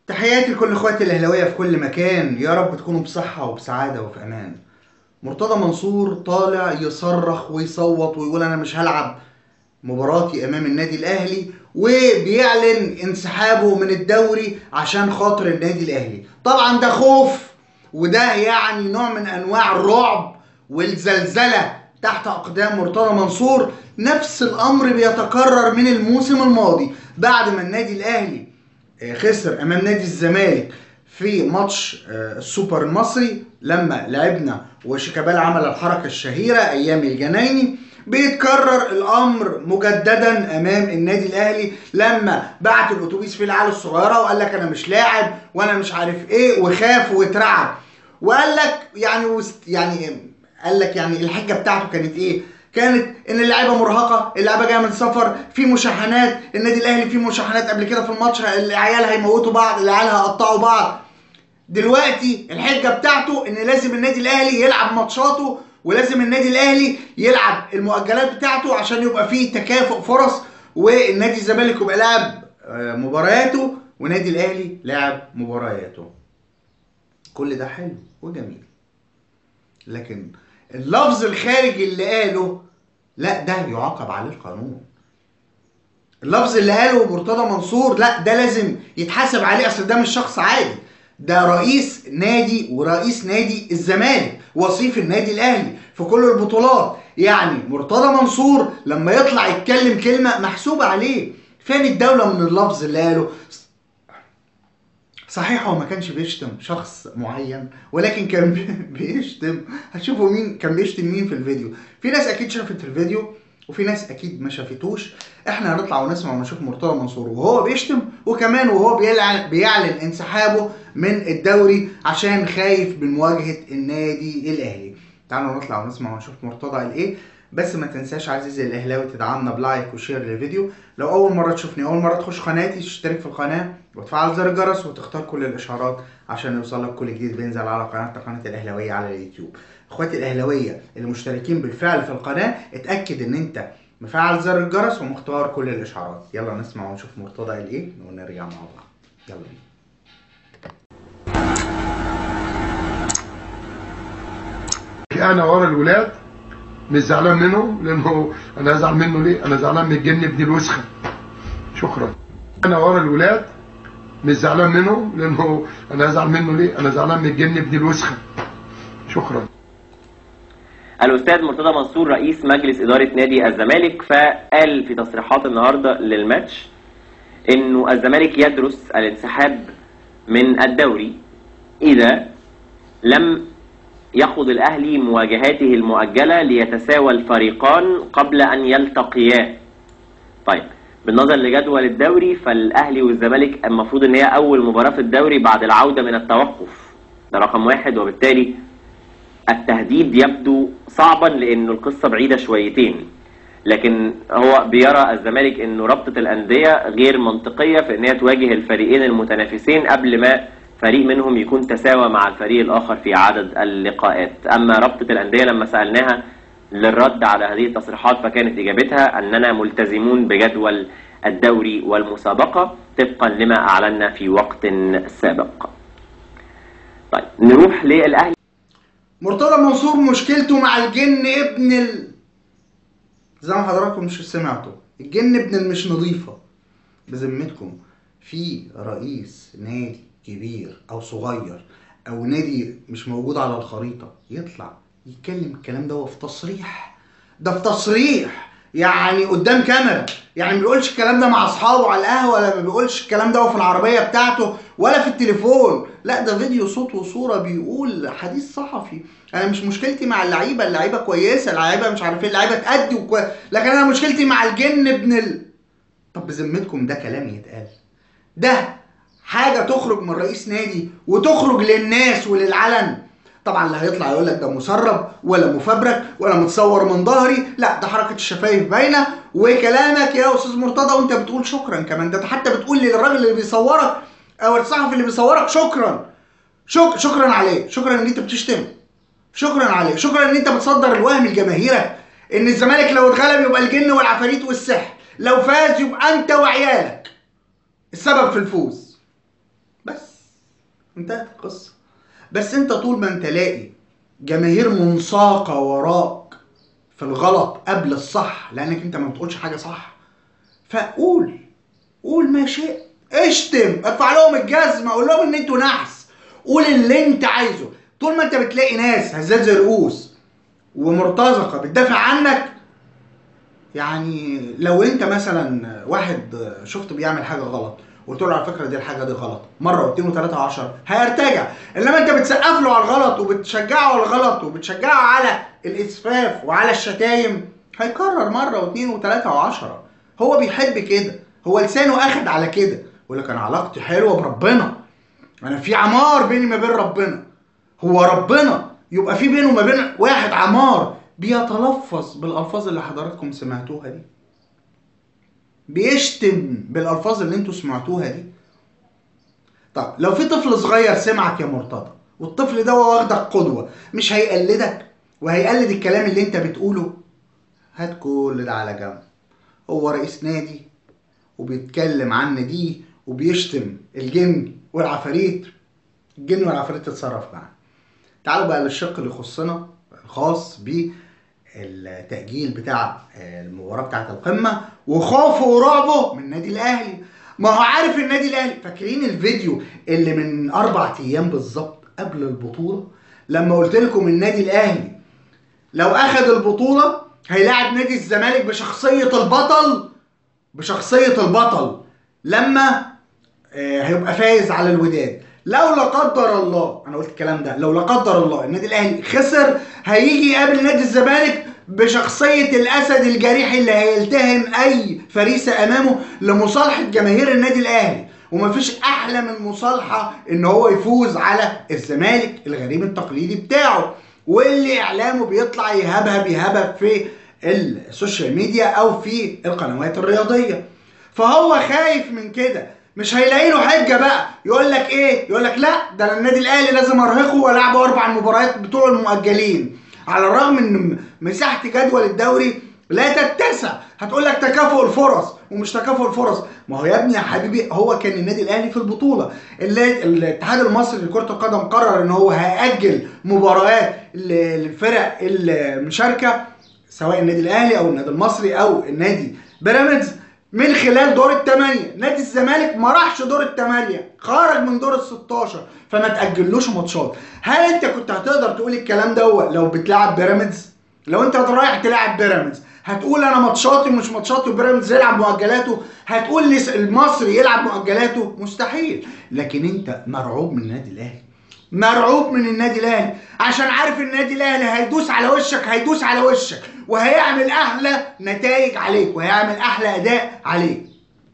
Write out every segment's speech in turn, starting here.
تحياتي لكل اخواتي الاهلاويه في كل مكان يا رب تكونوا بصحه وبسعاده وفي امان مرتضى منصور طالع يصرخ ويصوت ويقول انا مش هلعب مباراتي امام النادي الاهلي وبيعلن انسحابه من الدوري عشان خاطر النادي الاهلي طبعا ده خوف وده يعني نوع من انواع الرعب والزلزله تحت اقدام مرتضى منصور نفس الامر بيتكرر من الموسم الماضي بعد ما النادي الاهلي آه، خسر امام نادي الزمالك في ماتش آه، السوبر المصري لما لعبنا وشيكابالا عمل الحركه الشهيره ايام الجنايني بيتكرر الامر مجددا امام النادي الاهلي لما بعت الاتوبيس فيه العيال الصغيره وقال لك انا مش لاعب وانا مش عارف ايه وخاف واترعب وقال لك يعني وست يعني قال لك يعني الحجه بتاعته كانت ايه؟ كانت ان اللعيبه مرهقه، اللعيبه جايه من سفر، في مشاحنات، النادي الاهلي فيه مشاحنات قبل كده في الماتش العيال هيموتوا بعض، العيال هيقطعوا بعض. دلوقتي الحجه بتاعته ان لازم النادي الاهلي يلعب ماتشاته ولازم النادي الاهلي يلعب المؤجلات بتاعته عشان يبقى فيه تكافؤ فرص والنادي الزمالك يبقى لاعب آه، مبارياته والنادي الاهلي لاعب مبارياته. كل ده حلو وجميل. لكن اللفظ الخارجي اللي قاله لا ده يعاقب عليه القانون اللفظ اللي قاله مرتضى منصور لا ده لازم يتحاسب عليه اصل ده مش شخص عادي ده رئيس نادي ورئيس نادي الزمالك وصيف النادي الاهلي في كل البطولات يعني مرتضى منصور لما يطلع يتكلم كلمه محسوبه عليه فين الدوله من اللفظ اللي قاله صحيح هو ما كانش بيشتم شخص معين ولكن كان بي- بيشتم هتشوفوا مين كان بيشتم مين في الفيديو في ناس اكيد شافت الفيديو وفي ناس اكيد ما شافتوش احنا هنطلع ونسمع ونشوف مرتضى منصور وهو بيشتم وكمان وهو بيعلن بيعلن انسحابه من الدوري عشان خايف من مواجهه النادي الاهلي تعالوا نطلع ونسمع ونشوف مرتضى قال ايه بس ما تنساش عزيزي الاهلاوي تدعمنا بلايك وشير للفيديو لو اول مره تشوفني اول مره تخش قناتي تشترك في القناه وتفعل زر الجرس وتختار كل الاشعارات عشان يوصلك كل جديد بينزل على قناه قناه الاهلاويه على اليوتيوب اخواتي الاهلاويه اللي مشتركين بالفعل في القناه اتاكد ان انت مفعل زر الجرس ومختار كل الاشعارات يلا نسمع ونشوف مرتضى قال ايه ونرجع مع بعض يلا بينا انا ورا الولاد مش زعلان منه لانه انا هزعل منه ليه؟ انا زعلان من الجن ابن الوسخه شكرا انا ورا الولاد مش زعلان منه لانه انا هزعل منه ليه؟ انا زعلان من الجن ابن الوسخه شكرا الاستاذ مرتضى منصور رئيس مجلس اداره نادي الزمالك فقال في تصريحات النهارده للماتش انه الزمالك يدرس الانسحاب من الدوري اذا لم يخوض الاهلي مواجهاته المؤجله ليتساوى الفريقان قبل ان يلتقيا طيب بالنظر لجدول الدوري فالاهلي والزمالك المفروض ان هي اول مباراه في الدوري بعد العوده من التوقف ده رقم واحد وبالتالي التهديد يبدو صعبا لانه القصه بعيده شويتين لكن هو بيرى الزمالك انه رابطه الانديه غير منطقيه في ان هي تواجه الفريقين المتنافسين قبل ما فريق منهم يكون تساوى مع الفريق الاخر في عدد اللقاءات اما رابطه الانديه لما سالناها للرد على هذه التصريحات فكانت اجابتها اننا ملتزمون بجدول الدوري والمسابقه طبقا لما اعلنا في وقت سابق طيب نروح للاهلي مرتضى منصور مشكلته مع الجن ابن ال زي ما حضراتكم مش سمعتوا الجن ابن المش نظيفة بذمتكم في رئيس نادي كبير او صغير او نادي مش موجود على الخريطة يطلع يتكلم الكلام ده في تصريح ده في تصريح يعني قدام كاميرا يعني ما بيقولش الكلام ده مع اصحابه على القهوه ولا ما بيقولش الكلام ده في العربيه بتاعته ولا في التليفون لا ده فيديو صوت وصوره بيقول حديث صحفي انا مش مشكلتي مع اللعيبه اللعيبه كويسه اللعيبه مش عارف ايه اللعيبه تأدي وكوي... لكن انا مشكلتي مع الجن ابن ال... طب بذمتكم ده كلام يتقال ده حاجه تخرج من رئيس نادي وتخرج للناس وللعلن طبعا لا هيطلع يقول لك ده مسرب ولا مفبرك ولا متصور من ظهري لا ده حركه الشفايف باينه وكلامك يا استاذ مرتضى وانت بتقول شكرا كمان ده حتى بتقول للراجل اللي بيصورك او الصحفي اللي بيصورك شكرا شك شكرا عليه شكرا ان انت بتشتم شكرا عليه شكرا ان انت بتصدر الوهم لجماهيرك ان الزمالك لو اتغلب يبقى الجن والعفاريت والسحر لو فاز يبقى انت وعيالك السبب في الفوز بس انتهت القصه بس انت طول ما انت لاقي جماهير منساقه وراك في الغلط قبل الصح لانك انت ما بتقولش حاجه صح فقول قول ما شئت اشتم ارفع لهم الجزمه قول لهم ان انتوا نحس قول اللي انت عايزه طول ما انت بتلاقي ناس هزاز رؤوس ومرتزقه بتدافع عنك يعني لو انت مثلا واحد شفت بيعمل حاجه غلط وقلت له على فكره دي الحاجه دي غلط مره واثنين وثلاثه وعشرة هيرتجع انما انت بتسقف له على الغلط وبتشجعه على الغلط وبتشجعه على الاسفاف وعلى الشتايم هيكرر مره واثنين وثلاثه وعشرة هو بيحب كده هو لسانه اخد على كده يقول لك انا علاقتي حلوه بربنا انا في عمار بيني ما بين ربنا هو ربنا يبقى في بينه وما بين واحد عمار بيتلفظ بالالفاظ اللي حضراتكم سمعتوها دي بيشتم بالالفاظ اللي انتوا سمعتوها دي طب لو في طفل صغير سمعك يا مرتضى والطفل ده هو واخدك قدوه مش هيقلدك وهيقلد الكلام اللي انت بتقوله هات كل ده على جنب هو رئيس نادي وبيتكلم عن ناديه وبيشتم الجن والعفاريت الجن والعفاريت تتصرف معاه تعالوا بقى للشق اللي يخصنا الخاص بالتأجيل بتاع المباراة بتاعة القمة وخوفه ورعبه من النادي الأهلي ما هو عارف النادي الأهلي فاكرين الفيديو اللي من أربع أيام بالظبط قبل البطولة لما قلت لكم النادي الأهلي لو أخذ البطولة هيلاعب نادي الزمالك بشخصية البطل بشخصية البطل لما آه، هيبقى فايز على الوداد لو لا قدر الله انا قلت الكلام ده لو لا قدر الله النادي الاهلي خسر هيجي يقابل نادي الزمالك بشخصية الأسد الجريح اللي هيلتهم أي فريسة أمامه لمصالحة جماهير النادي الأهلي ومفيش أحلى من مصالحة إن هو يفوز على الزمالك الغريم التقليدي بتاعه واللي إعلامه بيطلع يهبهب يهبهب في السوشيال ميديا أو في القنوات الرياضية فهو خايف من كده مش هيلاقي له حجه بقى يقول لك ايه يقول لك لا ده أنا النادي الاهلي لازم ارهقه والعبه اربع مباريات بتوع المؤجلين على الرغم ان مساحه جدول الدوري لا تتسع هتقول لك تكافؤ الفرص ومش تكافؤ الفرص ما هو يا ابني يا حبيبي هو كان النادي الاهلي في البطوله اللي- الاتحاد المصري لكره القدم قرر ان هو هيأجل مباريات ل- للفرق المشاركه سواء النادي الاهلي او النادي المصري او النادي بيراميدز من خلال دور الثمانية نادي الزمالك ما راحش دور الثمانية خرج من دور ال 16 فما تأجلوش ماتشات هل انت كنت هتقدر تقول الكلام ده لو بتلعب بيراميدز لو انت رايح تلعب بيراميدز هتقول انا ماتشاتي مش ماتشاتي وبيراميدز يلعب مؤجلاته هتقول لي المصري يلعب مؤجلاته مستحيل لكن انت مرعوب من النادي الاهلي مرعوب من النادي الاهلي عشان عارف النادي الاهلي هيدوس على وشك هيدوس على وشك وهيعمل احلى نتائج عليك وهيعمل احلى اداء عليك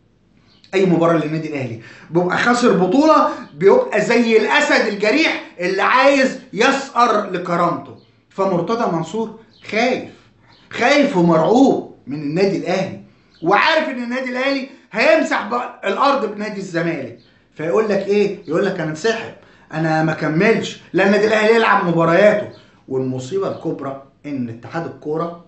اي مباراه للنادي الاهلي بيبقى خاسر بطوله بيبقى زي الاسد الجريح اللي عايز يسقر لكرامته فمرتضى منصور خايف خايف ومرعوب من النادي الاهلي وعارف ان النادي الاهلي هيمسح بقى الارض بنادي الزمالك فيقول لك ايه يقول لك انا انسحب انا ما كملش لا النادي الاهلي يلعب مبارياته والمصيبه الكبرى ان اتحاد الكوره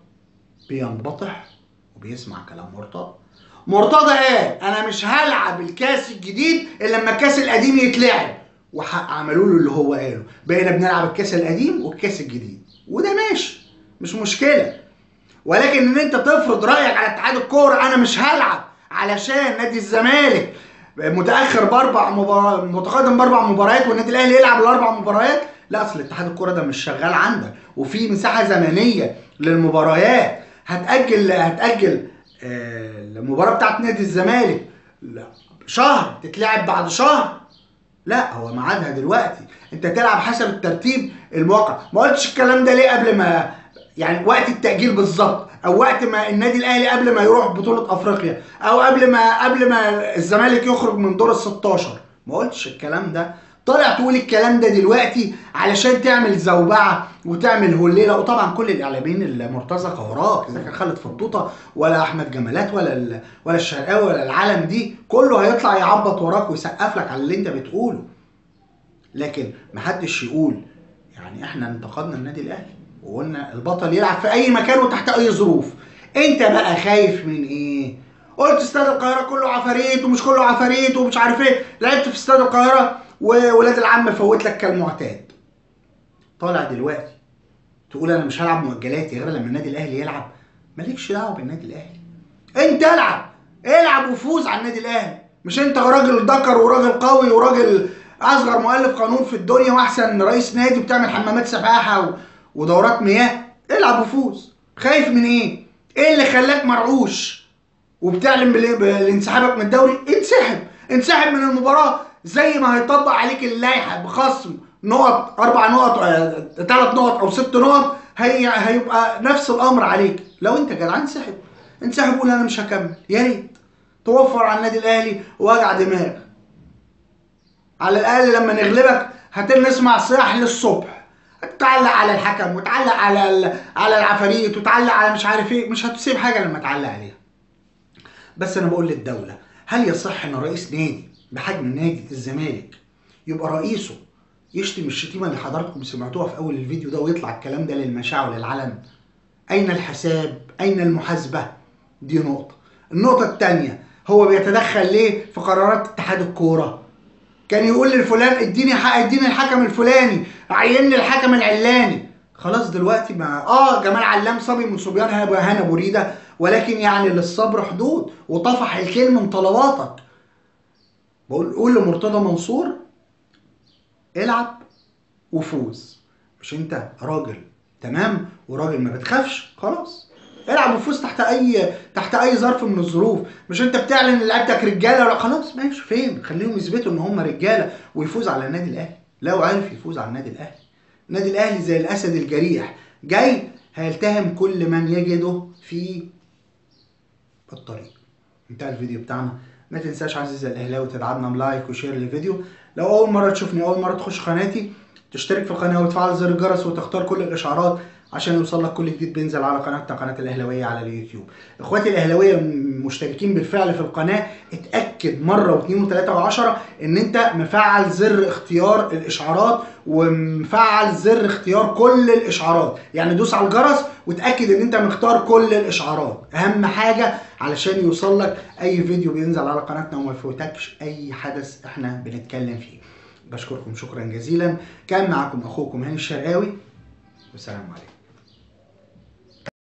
بينبطح وبيسمع كلام مرتضى مرتضى قال انا مش هلعب الكاس الجديد الا لما الكاس القديم يتلعب وعملوا له اللي هو قاله بقينا بنلعب الكاس القديم والكاس الجديد وده ماشي مش مشكله ولكن ان انت تفرض رايك على اتحاد الكوره انا مش هلعب علشان نادي الزمالك متاخر باربع مباريات متقدم باربع مباريات والنادي الاهلي يلعب الاربع مباريات لا اصل اتحاد الكوره ده مش شغال عندك وفي مساحه زمنيه للمباريات هتاجل هتاجل آه، المباراه بتاعت نادي الزمالك لا شهر تتلعب بعد شهر لا هو ميعادها دلوقتي انت تلعب حسب الترتيب الموقع ما قلتش الكلام ده ليه قبل ما يعني وقت التأجيل بالظبط او وقت ما النادي الاهلي قبل ما يروح بطولة افريقيا او قبل ما قبل ما الزمالك يخرج من دور ال 16 ما قلتش الكلام ده طالع تقول الكلام ده دلوقتي علشان تعمل زوبعه وتعمل هليله وطبعا كل الاعلاميين المرتزقه وراك اذا كان خالد فطوطه ولا احمد جمالات ولا ال- ولا الشرقاوي ولا العالم دي كله هيطلع يعبط وراك ويسقف لك على اللي انت بتقوله لكن محدش يقول يعني احنا انتقدنا النادي الاهلي وقلنا البطل يلعب في اي مكان وتحت اي ظروف انت بقى خايف من ايه قلت استاد القاهره كله عفاريت ومش كله عفاريت ومش عارف ايه لعبت في استاد القاهره وولاد العم فوت لك كالمعتاد طالع دلوقتي تقول انا مش هلعب مؤجلاتي غير لما النادي الاهلي يلعب مالكش دعوه بالنادي الاهلي انت العب العب وفوز على النادي الاهلي مش انت راجل ذكر وراجل قوي وراجل اصغر مؤلف قانون في الدنيا واحسن رئيس نادي وبتعمل حمامات سباحه و... ودورات مياه العب وفوز خايف من ايه ايه اللي خلاك مرعوش وبتعلن بال- بالانسحابك من الدوري انسحب انسحب من المباراه زي ما هيطبق عليك اللائحه بخصم نقط اربع نقط ثلاث نقط او ست نقط هي هيبقى نفس الامر عليك لو انت جدع انسحب انسحب قول انا مش هكمل يا ريت توفر على النادي الاهلي وجع دماغ على الاقل لما نغلبك هتنسمع صياح للصبح تعلق على الحكم وتعلق على ال- على العفاريت وتعلق على مش عارف ايه مش هتسيب حاجه لما تعلق عليها بس انا بقول للدوله هل يصح ان رئيس نادي بحجم نادي الزمالك يبقى رئيسه يشتم الشتيمه اللي حضراتكم سمعتوها في اول الفيديو ده ويطلع الكلام ده للمشاع وللعلن اين الحساب اين المحاسبه دي نقطه النقطه الثانيه هو بيتدخل ليه في قرارات اتحاد الكوره كان يقول للفلان اديني حق اديني الحكم الفلاني عين لي الحكم العلاني خلاص دلوقتي ما اه جمال علام صبي من صبيان هنا هنا بريده ولكن يعني للصبر حدود وطفح الكلمه من طلباتك بقول قول لمرتضى منصور العب وفوز مش انت راجل تمام وراجل ما بتخافش خلاص العب وفوز تحت اي تحت اي ظرف من الظروف مش انت بتعلن ان لعيبتك رجاله ولا خلاص ماشي فين خليهم يثبتوا ان هم رجاله ويفوز على النادي الاهلي لو عرف يفوز على النادي الاهلي النادي الاهلي زي الاسد الجريح جاي هيلتهم كل من يجده في الطريق انتهى الفيديو بتاعنا ما تنساش عزيزي الاهلاوي تدعمنا بلايك وشير للفيديو لو اول مره تشوفني اول مره تخش قناتي تشترك في القناه وتفعل زر الجرس وتختار كل الاشعارات عشان يوصل لك كل جديد بينزل على قناتنا قناه الاهلاويه على اليوتيوب اخواتي الاهلاويه المشتركين بالفعل في القناه اتاكد مره واثنين وثلاثه وعشرة ان انت مفعل زر اختيار الاشعارات ومفعل زر اختيار كل الاشعارات يعني دوس على الجرس وتاكد ان انت مختار كل الاشعارات اهم حاجه علشان يوصل لك اي فيديو بينزل على قناتنا وما يفوتكش اي حدث احنا بنتكلم فيه بشكركم شكرا جزيلا كان معكم اخوكم هاني الشرقاوي والسلام عليكم